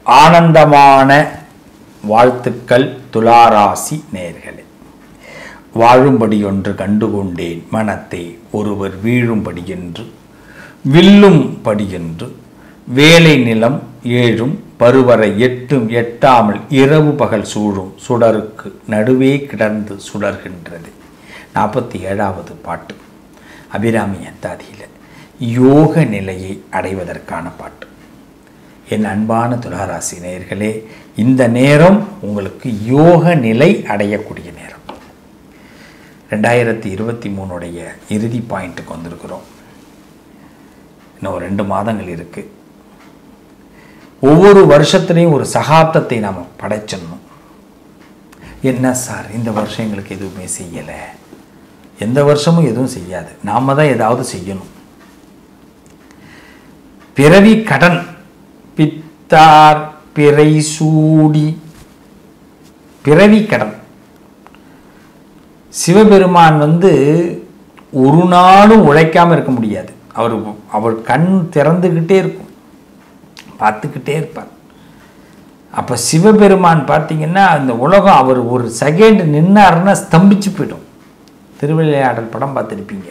ஆனந்தமான வாழ்த்துக்கள் துளாராசி நேர்களே வாழும்படி ஒன்று கண்டுகொண்டேன் மனத்தை ஒருவர் வீழும்படி என்று வில்லும் படி என்று வேலை நிலம் ஏழும் பருவரை எட்டும் எட்டாமல் இரவு பகல் சூழும் சுடருக்கு நடுவே கிடந்து சுடர்கின்றது நாற்பத்தி ஏழாவது பாட்டு அபிராமி அந்தாதியில் யோக நிலையை அடைவதற்கான பாட்டு என் அன்பான துளாராசி நேயர்களே இந்த நேரம் உங்களுக்கு யோக நிலை அடையக்கூடிய நேரம் ரெண்டாயிரத்தி இருபத்தி மூணுடைய இறுதி பாயிண்ட்டுக்கு வந்திருக்கிறோம் இன்னும் ஒரு ரெண்டு மாதங்கள் இருக்குது ஒவ்வொரு வருஷத்துலேயும் ஒரு சகாப்தத்தை நாம் படைச்சிடணும் என்ன சார் இந்த வருஷம் எங்களுக்கு எதுவுமே செய்யலை எந்த வருஷமும் எதுவும் செய்யாது நாம தான் ஏதாவது செய்யணும் பிறவி கடன் பித்தார் பிறை சூடி பிறவி கடன் சிவபெருமான் வந்து ஒரு நாளும் உழைக்காம இருக்க முடியாது அவர் அவர் கண் திறந்துக்கிட்டே இருக்கும் பார்த்துக்கிட்டே இருப்பார் அப்போ சிவபெருமான் பார்த்தீங்கன்னா அந்த உலகம் அவர் ஒரு செகண்ட் நின்னாருன்னா ஸ்தம்பிச்சு போயிடும் திருவிளையாடல் படம் பார்த்துருப்பீங்க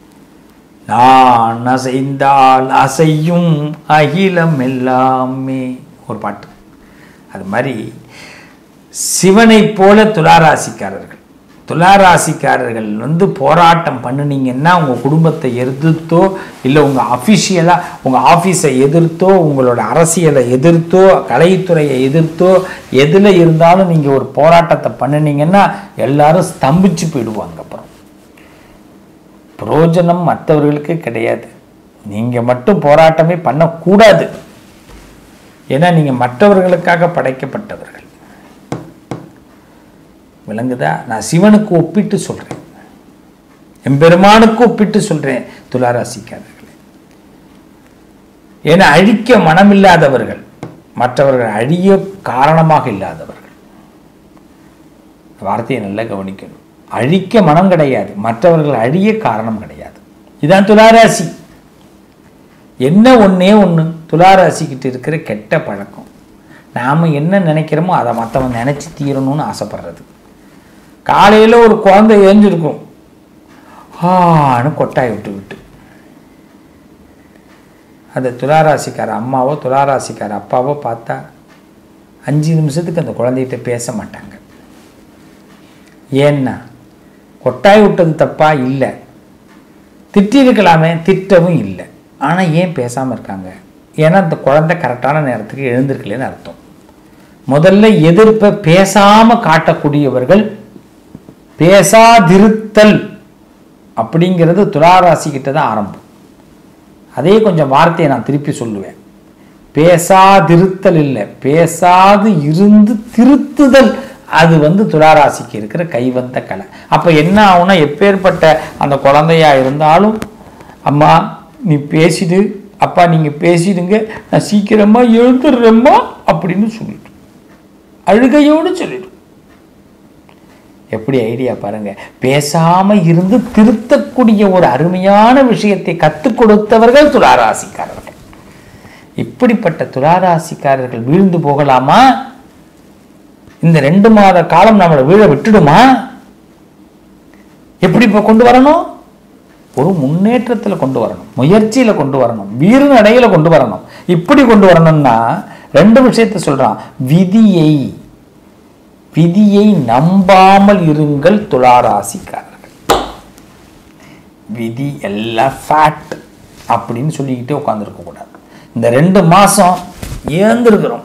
நான் அசைந்தால் அசையும் அகிலம் எல்லாமே ஒரு பாட்டு அது மாதிரி சிவனைப் போல துளாராசிக்காரர்கள் துளாராசிக்காரர்கள் வந்து போராட்டம் பண்ணுனீங்கன்னா உங்கள் குடும்பத்தை எதிர்த்தோ இல்லை உங்கள் அஃபிஷியலாக உங்கள் ஆஃபீஸை எதிர்த்தோ உங்களோட அரசியலை எதிர்த்தோ கலைத்துறையை எதிர்த்தோ எதில் இருந்தாலும் நீங்கள் ஒரு போராட்டத்தை பண்ணுனீங்கன்னா எல்லாரும் ஸ்தம்பிச்சு போயிடுவாங்க அப்புறம் பிரயோஜனம் மற்றவர்களுக்கு கிடையாது நீங்கள் மட்டும் போராட்டமே பண்ணக்கூடாது ஏன்னா நீங்கள் மற்றவர்களுக்காக படைக்கப்பட்டவர்கள் விளங்குதா நான் சிவனுக்கு ஒப்பிட்டு சொல்கிறேன் எம்பெருமானுக்கு ஒப்பிட்டு சொல்கிறேன் துளாராசிக்காரர்களே ஏன்னா அழிக்க மனமில்லாதவர்கள் மற்றவர்கள் அழிய காரணமாக இல்லாதவர்கள் வார்த்தையை நல்லா கவனிக்கணும் அழிக்க மனம் கிடையாது மற்றவர்கள் அழிய காரணம் கிடையாது இதான் துளாராசி என்ன ஒன்றே ஒன்று துளாராசிக்கிட்ட இருக்கிற கெட்ட பழக்கம் நாம் என்ன நினைக்கிறோமோ அதை மற்றவன் நினச்சி தீரணும்னு ஆசைப்படுறது காலையில் ஒரு குழந்தை எழுந்திருக்கும் ஆன்னு கொட்டாய் விட்டு விட்டு அந்த துளாராசிக்கார அம்மாவோ துளாராசிக்கார அப்பாவோ பார்த்தா அஞ்சு நிமிஷத்துக்கு அந்த குழந்தைகிட்ட பேச மாட்டாங்க ஏன்னா கொட்டாய் விட்டது தப்பா இல்லை திட்டிருக்கலாமே திட்டவும் இல்லை ஆனால் ஏன் பேசாமல் இருக்காங்க ஏன்னா அந்த குழந்தை கரெக்டான நேரத்துக்கு எழுந்திருக்கலன்னு அர்த்தம் முதல்ல எதிர்ப்பை பேசாமல் காட்டக்கூடியவர்கள் பேசாதிருத்தல் அப்படிங்கிறது துளாராசிக்கிட்ட தான் ஆரம்பம் அதே கொஞ்சம் வார்த்தையை நான் திருப்பி சொல்லுவேன் பேசாதிருத்தல் இல்லை பேசாது இருந்து திருத்துதல் அது வந்து துளாராசிக்கு இருக்கிற கைவந்த கலை அப்போ என்ன ஆகும்னா எப்பேற்பட்ட அந்த குழந்தையா இருந்தாலும் அம்மா நீ பேசிடு அப்பா நீங்கள் பேசிடுங்க நான் சீக்கிரமாக எழுந்துடுறேம்மா அப்படின்னு சொல்லிட்டு அழுகையோடு சொல்லிடும் எப்படி ஐடியா பாருங்க பேசாம இருந்து திருத்தக்கூடிய ஒரு அருமையான விஷயத்தை கற்றுக் கொடுத்தவர்கள் துளாராசிக்காரர்கள் இப்படிப்பட்ட துளாராசிக்காரர்கள் வீழ்ந்து போகலாமா இந்த ரெண்டு மாத காலம் நம்மளை வீழ விட்டுடுமா எப்படி இப்போ கொண்டு வரணும் ஒரு முன்னேற்றத்தில் கொண்டு வரணும் முயற்சியில் கொண்டு வரணும் வீர நடையில் கொண்டு வரணும் இப்படி கொண்டு வரணும்னா ரெண்டு விஷயத்த சொல்றான் விதியை விதியை நம்பாமல் இருங்கள் துளாராசிக்காரர்கள் விதி எல்லாம் ஃபேட் அப்படின்னு சொல்லிக்கிட்டே உட்காந்துருக்க கூடாது இந்த ரெண்டு மாசம் ஏந்திருக்கிறோம்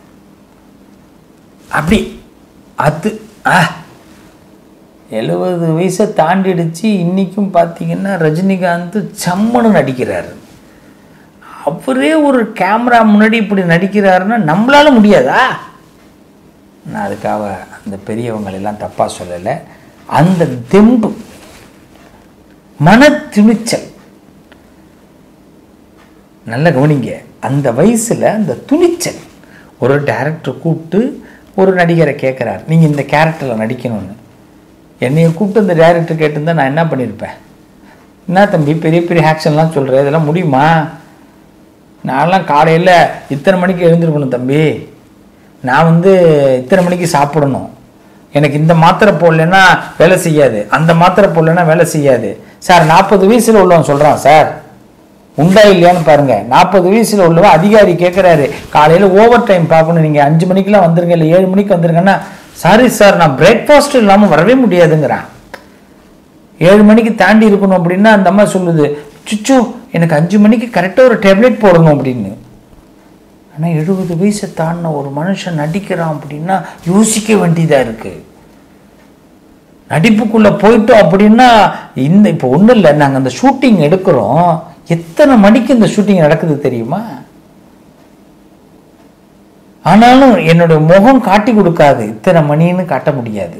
அப்படி அது ஆ எழுபது வயசை தாண்டிடுச்சு இன்றைக்கும் பார்த்தீங்கன்னா ரஜினிகாந்த் சம்மனு நடிக்கிறாரு அவரே ஒரு கேமரா முன்னாடி இப்படி நடிக்கிறாருன்னா நம்மளால முடியாதா நான் அதுக்காக அந்த பெரியவங்களெல்லாம் தப்பாக சொல்லலை அந்த தெம்பு மன துணிச்சல் நல்ல கவனிங்க அந்த வயசில் அந்த துணிச்சல் ஒரு டைரக்டர் கூப்பிட்டு ஒரு நடிகரை கேட்குறாரு நீங்கள் இந்த கேரக்டரில் நடிக்கணும்னு என்னைய கூப்பிட்டு அந்த டைரக்டர் கேட்டிருந்தா நான் என்ன பண்ணியிருப்பேன் என்ன தம்பி பெரிய பெரிய ஆக்ஷன்லாம் சொல்கிற இதெல்லாம் முடியுமா நான்லாம் காலையில் இத்தனை மணிக்கு எழுந்திருக்கணும் தம்பி நான் வந்து இத்தனை மணிக்கு சாப்பிடணும் எனக்கு இந்த மாத்திரை போடலைன்னா வேலை செய்யாது அந்த மாத்திரை போடலைன்னா வேலை செய்யாது சார் நாற்பது வயசில் உள்ளவன் சொல்கிறான் சார் உண்டா இல்லையான்னு பாருங்க நாற்பது வயசுல உள்ளவன் அதிகாரி கேட்குறாரு காலையில் ஓவர் டைம் பார்க்கணும் நீங்கள் அஞ்சு மணிக்கெல்லாம் வந்துருங்க இல்லை ஏழு மணிக்கு வந்துருங்கன்னா சாரி சார் நான் பிரேக்ஃபாஸ்ட் இல்லாமல் வரவே முடியாதுங்கிறான் ஏழு மணிக்கு தாண்டி இருக்கணும் அப்படின்னா அந்த அம்மா சொல்லுது சுச்சு எனக்கு அஞ்சு மணிக்கு கரெக்டாக ஒரு டேப்லெட் போடணும் அப்படின்னு ஆனால் எழுபது வயசை தாண்டின ஒரு மனுஷன் நடிக்கிறான் அப்படின்னா யோசிக்க வேண்டியதாக இருக்குது நடிப்புக்குள்ளே போயிட்டோம் அப்படின்னா இந்த இப்போ ஒன்றும் இல்லை நாங்கள் அந்த ஷூட்டிங் எடுக்கிறோம் எத்தனை மணிக்கு இந்த ஷூட்டிங் நடக்குது தெரியுமா ஆனாலும் என்னோட முகம் காட்டி கொடுக்காது இத்தனை மணின்னு காட்ட முடியாது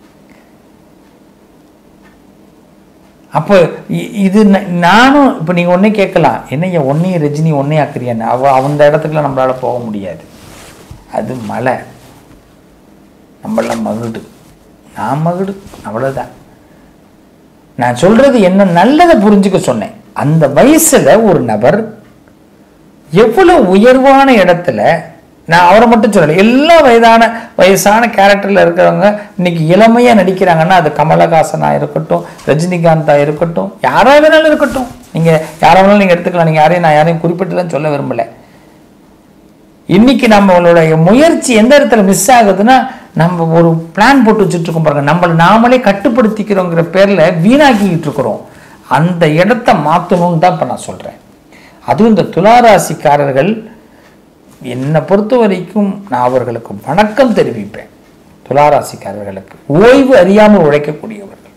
அப்போ இ- இது ந- நானும் இப்போ நீங்கள் ஒன்றே கேட்கலாம் என்னய்யா ஒன்றையும் ரஜினி ஒன்றே ஆக்குறியான்னு அவ அந்த இடத்துக்குலாம் நம்மளால் போக முடியாது அது மலை நம்மளாம் மகுடு நான் மகுடு அவ்வளோதான் நான் சொல்றது என்ன நல்லதை புரிஞ்சுக்க சொன்னேன் அந்த வயசுல ஒரு நபர் எவ்வளவு உயர்வான இடத்துல நான் அவரை மட்டும் சொல்லலை எல்லா வயதான வயசான கேரக்டர்ல இருக்கிறவங்க இன்னைக்கு இளமையா நடிக்கிறாங்கன்னா அது கமலஹாசனா இருக்கட்டும் ரஜினிகாந்தா இருக்கட்டும் யாரா வேணாலும் இருக்கட்டும் நீங்க யாரா வேணாலும் நீங்க எடுத்துக்கலாம் நீங்க யாரையும் நான் யாரையும் குறிப்பிட்டுலாம் சொல்ல விரும்பல இன்னைக்கு நம்மளுடைய முயற்சி எந்த இடத்துல மிஸ் ஆகுதுன்னா நம்ம ஒரு பிளான் போட்டு வச்சுட்டு இருக்கோம் பாருங்க நம்மளை நாமளே கட்டுப்படுத்திக்கிறோங்கிற பேர்ல வீணாக்கிக்கிட்டு இருக்கிறோம் அந்த இடத்த மாற்றணும்னு தான் இப்போ நான் சொல்றேன் அதுவும் இந்த துளாராசிக்காரர்கள் என்னை பொறுத்த வரைக்கும் நான் அவர்களுக்கு வணக்கம் தெரிவிப்பேன் துளாராசிக்காரர்களுக்கு ஓய்வு அறியாமல் உழைக்கக்கூடியவர்கள்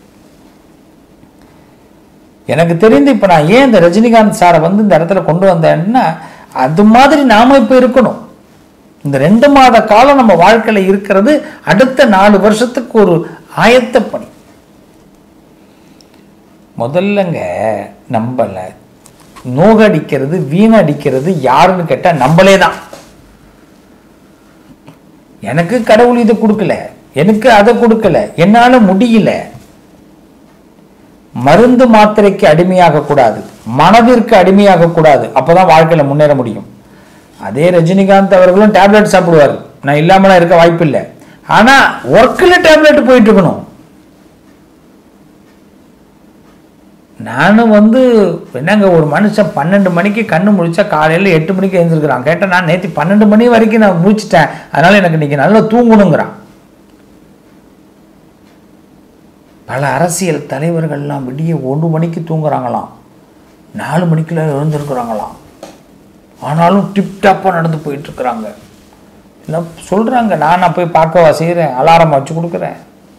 எனக்கு தெரிந்து இப்போ நான் ஏன் இந்த ரஜினிகாந்த் சாரை வந்து இந்த இடத்துல கொண்டு வந்தேன்னா அது மாதிரி நாம இப்போ இருக்கணும் இந்த ரெண்டு மாத காலம் நம்ம வாழ்க்கையில இருக்கிறது அடுத்த நாலு வருஷத்துக்கு ஒரு ஆயத்த பணி முதல்லங்க நம்மள நோகடிக்கிறது வீணடிக்கிறது யாருன்னு கேட்டா நம்மளே தான் எனக்கு கடவுள் இதை கொடுக்கல எனக்கு அதை கொடுக்கல என்னால முடியல மருந்து மாத்திரைக்கு அடிமையாக கூடாது மனதிற்கு அடிமையாக கூடாது அப்பதான் வாழ்க்கையில முன்னேற முடியும் அதே ரஜினிகாந்த் அவர்களும் டேப்லெட் சாப்பிடுவார் நான் இல்லாமலாம் இருக்க வாய்ப்பு இல்லை ஆனா ஒர்க்கில் டேப்லெட் போயிட்டு இருக்கணும் நானும் வந்து என்னங்க ஒரு மனுஷன் பன்னெண்டு மணிக்கு கண்ணு முழிச்சா காலையில் எட்டு மணிக்கு எழுந்திருக்கிறான் கேட்டேன் நான் நேற்று பன்னெண்டு மணி வரைக்கும் நான் முழிச்சிட்டேன் அதனால எனக்கு இன்னைக்கு நல்லா தூங்கணுங்கிறான் பல அரசியல் தலைவர்கள்லாம் விடிய ஒன்று மணிக்கு தூங்குறாங்களாம் நாலு மணிக்குள்ள எழுந்திருக்கிறாங்களாம் ஆனாலும் டிப்டாப்பாக நடந்து போயிட்டு இருக்கிறாங்க என்ன சொல்கிறாங்க நான் போய் பார்க்கவா செய்கிறேன் அலாரம் வச்சு கொடுக்குறேன்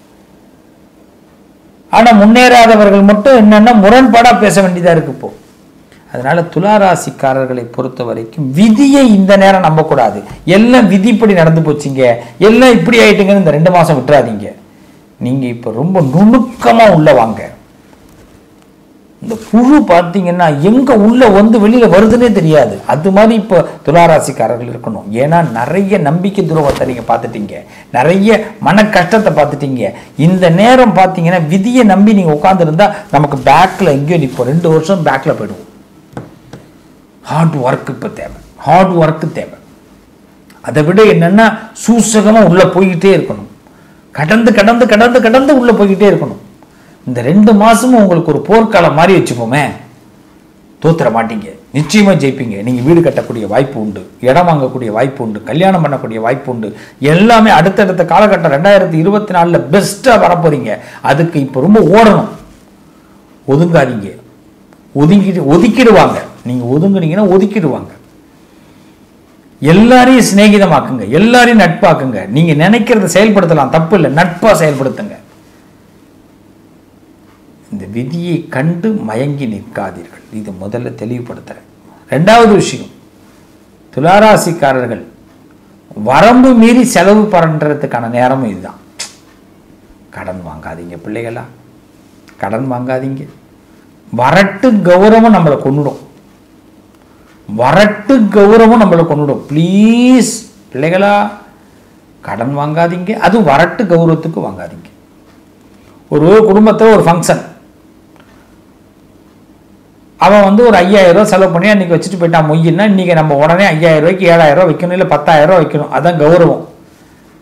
ஆனால் முன்னேறாதவர்கள் மட்டும் என்னென்னா முரண்பாடாக பேச வேண்டியதாக இருக்கு இப்போ அதனால துளாராசிக்காரர்களை பொறுத்த வரைக்கும் விதியை இந்த நேரம் நம்பக்கூடாது எல்லாம் விதிப்படி நடந்து போச்சுங்க எல்லாம் இப்படி ஆயிட்டுங்கன்னு இந்த ரெண்டு மாதம் விட்டுறாதீங்க நீங்கள் இப்போ ரொம்ப நுணுக்கமாக உள்ள வாங்க இந்த புழு பார்த்தீங்கன்னா எங்க உள்ள வந்து வெளியில வருதுன்னே தெரியாது அது மாதிரி இப்போ துளாராசிக்காரர்கள் இருக்கணும் ஏன்னா நிறைய நம்பிக்கை துரோகத்தை நீங்க பார்த்துட்டீங்க நிறைய மன கஷ்டத்தை பார்த்துட்டீங்க இந்த நேரம் பார்த்தீங்கன்னா விதியை நம்பி நீங்க உட்காந்துருந்தா நமக்கு பேக்ல எங்கேயோ நிற்போம் ரெண்டு வருஷம் பேக்ல போயிடுவோம் ஹார்ட் ஒர்க் இப்போ தேவை ஹார்ட் ஒர்க் தேவை அதை விட என்னன்னா சூசகமா உள்ள போய்கிட்டே இருக்கணும் கடந்து கடந்து கடந்து கடந்து உள்ள போய்கிட்டே இருக்கணும் இந்த ரெண்டு மாசமும் உங்களுக்கு ஒரு போர்க்காலம் மாதிரி வச்சுப்போமே தோத்துற மாட்டீங்க நிச்சயமா ஜெயிப்பீங்க நீங்க வீடு கட்டக்கூடிய வாய்ப்பு உண்டு இடம் வாங்கக்கூடிய வாய்ப்பு உண்டு கல்யாணம் பண்ணக்கூடிய வாய்ப்பு உண்டு எல்லாமே அடுத்தடுத்த காலகட்டம் ரெண்டாயிரத்தி இருபத்தி நாலுல பெஸ்டா வரப்போறீங்க அதுக்கு இப்போ ரொம்ப ஓடணும் ஒதுங்காதீங்க ஒதுங்கிட்டு ஒதுக்கிடுவாங்க நீங்க ஒதுங்குனீங்கன்னா ஒதுக்கிடுவாங்க எல்லாரையும் சிநேகிதமாக்குங்க எல்லாரையும் நட்பாக்குங்க நீங்க நினைக்கிறத செயல்படுத்தலாம் தப்பு இல்லை நட்பா செயல்படுத்துங்க இந்த விதியை கண்டு மயங்கி நிற்காதீர்கள் இது முதல்ல தெளிவுபடுத்துறேன் ரெண்டாவது விஷயம் துளாராசிக்காரர்கள் வரம்பு மீறி செலவு பண்றதுக்கான நேரமும் இதுதான் கடன் வாங்காதீங்க பிள்ளைகளா கடன் வாங்காதீங்க வரட்டு கௌரவம் நம்மளை கொண்டுடும் வரட்டு கௌரவம் நம்மளை கொண்டுடும் ப்ளீஸ் பிள்ளைகளா கடன் வாங்காதீங்க அதுவும் வரட்டு கௌரவத்துக்கு வாங்காதீங்க ஒரு குடும்பத்தில் ஒரு ஃபங்க்ஷன் அவன் வந்து ஒரு ஐயாயிரம் ரூபாய் செலவு பண்ணி அன்றைக்கி வச்சுட்டு போயிட்டான் மொய்யின்னா இன்றைக்கி நம்ம உடனே ஐயாயிரம் ரூபாய்க்கு ஏழாயிரம் ரூபாய் வைக்கணும் இல்லை பத்தாயிரம் ரூபாய் வைக்கணும் அதான் கௌரவம்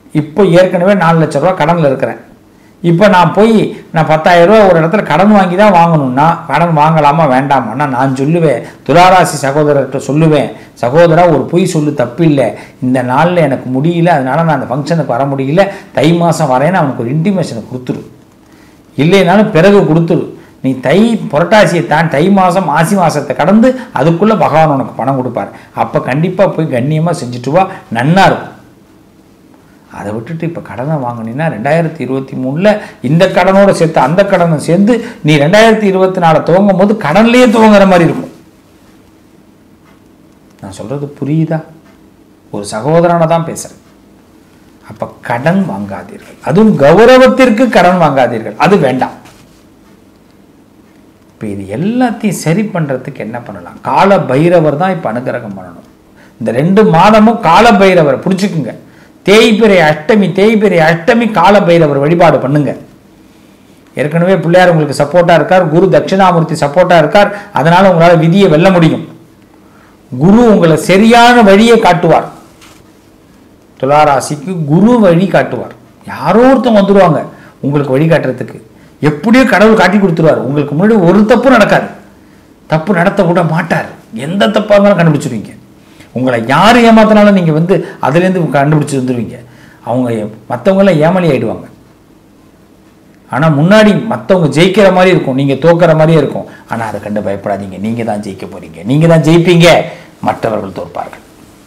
இப்போ ஏற்கனவே நாலு லட்ச ரூபா கடனில் இருக்கிறேன் இப்போ நான் போய் நான் பத்தாயிரம் ரூபா ஒரு இடத்துல கடன் வாங்கி தான் வாங்கணும்னா கடன் வாங்கலாமா வேண்டாமான்னா நான் சொல்லுவேன் துளாராசி சகோதரர்கிட்ட சொல்லுவேன் சகோதரா ஒரு பொய் சொல்லு தப்பு இல்லை இந்த நாளில் எனக்கு முடியல அதனால நான் அந்த ஃபங்க்ஷனுக்கு வர முடியல தை மாதம் வரேன்னு அவனுக்கு ஒரு இன்டிமேஷனை கொடுத்துரு இல்லைனாலும் பிறகு கொடுத்துரு நீ தை புரட்டாசியை தான் தை மாதம் ஆசி மாதத்தை கடந்து அதுக்குள்ளே பகவான் உனக்கு பணம் கொடுப்பார் அப்போ கண்டிப்பாக போய் கண்ணியமாக செஞ்சுட்டு வா நன்னா இருக்கும் அதை விட்டுட்டு இப்போ கடனை வாங்கினீங்கன்னா ரெண்டாயிரத்தி இருபத்தி மூணில் இந்த கடனோட சேர்த்து அந்த கடனை சேர்ந்து நீ ரெண்டாயிரத்தி இருபத்தி நாலு துவங்கும் போது கடன்லேயே துவங்குற மாதிரி இருக்கும் நான் சொல்கிறது புரியுதா ஒரு சகோதரனை தான் பேசுகிறேன் அப்போ கடன் வாங்காதீர்கள் அதுவும் கௌரவத்திற்கு கடன் வாங்காதீர்கள் அது வேண்டாம் இப்போ இது எல்லாத்தையும் சரி பண்ணுறதுக்கு என்ன பண்ணலாம் கால பைரவர் தான் இப்போ அனுகிரகம் பண்ணணும் இந்த ரெண்டு மாதமும் கால பைரவரை பிடிச்சிக்குங்க தேய்பிரை அஷ்டமி தேய்பிரை அஷ்டமி கால பைரவர் வழிபாடு பண்ணுங்க ஏற்கனவே பிள்ளையார் உங்களுக்கு சப்போர்ட்டாக இருக்கார் குரு தட்சிணாமூர்த்தி சப்போர்ட்டாக இருக்கார் அதனால் உங்களால் விதியை வெல்ல முடியும் குரு உங்களை சரியான வழியை காட்டுவார் துளாராசிக்கு குரு வழி காட்டுவார் யாரோ ஒருத்தவங்க வந்துடுவாங்க உங்களுக்கு வழி காட்டுறதுக்கு எப்படியோ கடவுள் காட்டி கொடுத்துருவார் உங்களுக்கு முன்னாடி ஒரு தப்பும் நடக்காது தப்பு நடத்த கூட மாட்டார் எந்த தப்பாக இருந்தாலும் கண்டுபிடிச்சிருவீங்க உங்களை யார் ஏமாத்தினாலும் நீங்கள் வந்து அதுலேருந்து கண்டுபிடிச்சி வந்துடுவீங்க அவங்க மற்றவங்களாம் ஏமாளி ஆயிடுவாங்க ஆனால் முன்னாடி மற்றவங்க ஜெயிக்கிற மாதிரி இருக்கும் நீங்கள் தோக்கிற மாதிரியே இருக்கும் ஆனால் அதை கண்டு பயப்படாதீங்க நீங்கள் தான் ஜெயிக்க போறீங்க நீங்கள் தான் ஜெயிப்பீங்க மற்றவர்கள் தோற்பார்கள்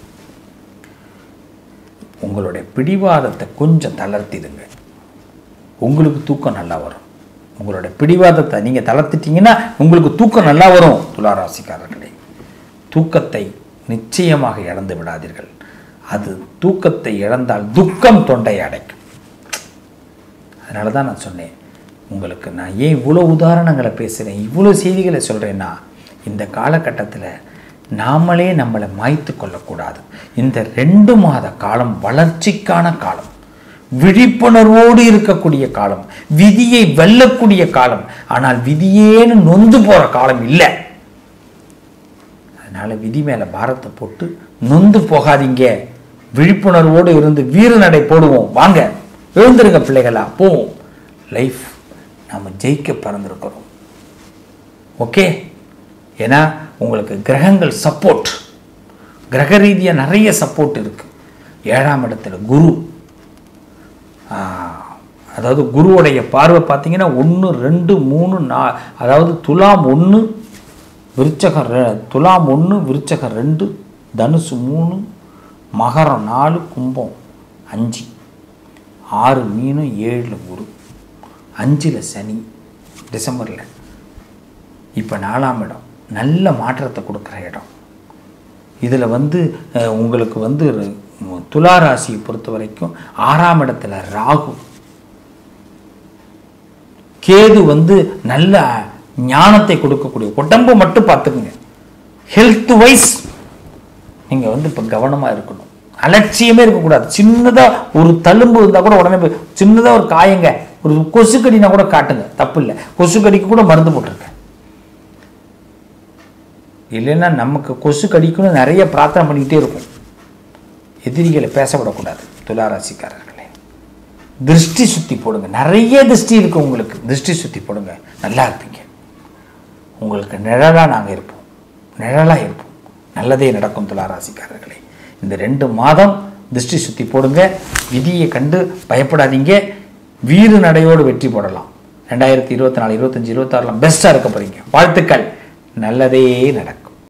உங்களுடைய பிடிவாதத்தை கொஞ்சம் தளர்த்திடுங்க உங்களுக்கு தூக்கம் நல்லா வரும் உங்களுடைய பிடிவாதத்தை நீங்கள் தளர்த்திட்டீங்கன்னா உங்களுக்கு தூக்கம் நல்லா வரும் துளாராசிக்காரர்களே தூக்கத்தை நிச்சயமாக இழந்து விடாதீர்கள் அது தூக்கத்தை இழந்தால் துக்கம் தொண்டை அடைக்கும் அதனால தான் நான் சொன்னேன் உங்களுக்கு நான் ஏன் இவ்வளோ உதாரணங்களை பேசுகிறேன் இவ்வளோ செய்திகளை சொல்கிறேன்னா இந்த காலகட்டத்தில் நாமளே நம்மளை மாய்த்து கொள்ளக்கூடாது இந்த ரெண்டு மாத காலம் வளர்ச்சிக்கான காலம் விழிப்புணர்வோடு இருக்கக்கூடிய காலம் விதியை வெல்லக்கூடிய காலம் ஆனால் விதியேன்னு நொந்து போகிற காலம் இல்லை அதனால் விதி மேலே பாரத்தை போட்டு நொந்து போகாதீங்க விழிப்புணர்வோடு இருந்து வீர நடை போடுவோம் வாங்க எழுந்துருங்க பிள்ளைகளா போவோம் லைஃப் நாம் ஜெயிக்க பிறந்திருக்கிறோம் ஓகே ஏன்னா உங்களுக்கு கிரகங்கள் சப்போர்ட் கிரக ரீதியாக நிறைய சப்போர்ட் இருக்கு ஏழாம் இடத்துல குரு ஆஹ், அதாவது குருவுடைய பார்வை பார்த்தீங்கன்னா ஒன்று ரெண்டு மூணு நா அதாவது துலாம் ஒன்று விருச்சகம் ரெ- துலாம் ஒன்று விருச்சகம் ரெண்டு தனுசு மூணு மகரம் நாலு கும்பம் அஞ்சு ஆறு மீன் ஏழில் குரு அஞ்சில் சனி டிசம்பரில் இப்போ நாலாம் இடம் நல்ல மாற்றத்தை கொடுக்குற இடம் இதில் வந்து அஹ், உங்களுக்கு வந்து உம், துலா ராசியை பொறுத்த வரைக்கும் ஆறாம் இடத்துல ராகு கேது வந்து நல்ல ஞானத்தை கொடுக்கக்கூடிய உடம்பு மட்டும் பார்த்துக்குங்க ஹெல்த் வைஸ் நீங்கள் வந்து இப்போ கவனமாக இருக்கணும் அலட்சியமே இருக்கக்கூடாது சின்னதாக ஒரு தழும்பு இருந்தால் கூட உடனே போய் சின்னதாக ஒரு காயங்க ஒரு கொசுக்கடினா கூட காட்டுங்க தப்பு இல்லை கொசுக்கடிக்கு கூட மருந்து போட்டிருக்கேன் இல்லைன்னா நமக்கு கொசு கடிக்கணும் நிறைய பிரார்த்தனை பண்ணிக்கிட்டே இருக்கும் எதிரிகளை பேச விடக்கூடாது துளாராசிக்காரர்களே திருஷ்டி சுத்தி போடுங்க நிறைய திருஷ்டி இருக்கு உங்களுக்கு திருஷ்டி சுத்தி போடுங்க நல்லா இருப்பீங்க உங்களுக்கு நிழலாக நாங்கள் இருப்போம் நிழலாக இருப்போம் நல்லதே நடக்கும் துளாராசிக்காரர்களே இந்த ரெண்டு மாதம் திருஷ்டி சுத்தி போடுங்க விதியை கண்டு பயப்படாதீங்க வீறு நடையோடு வெற்றி போடலாம் ரெண்டாயிரத்தி இருபத்தி நாலு இருபத்தஞ்சு இருபத்தாறுலாம் பெஸ்ட்டாக இருக்க போறீங்க வாழ்த்துக்கள் நல்லதே நடக்கும்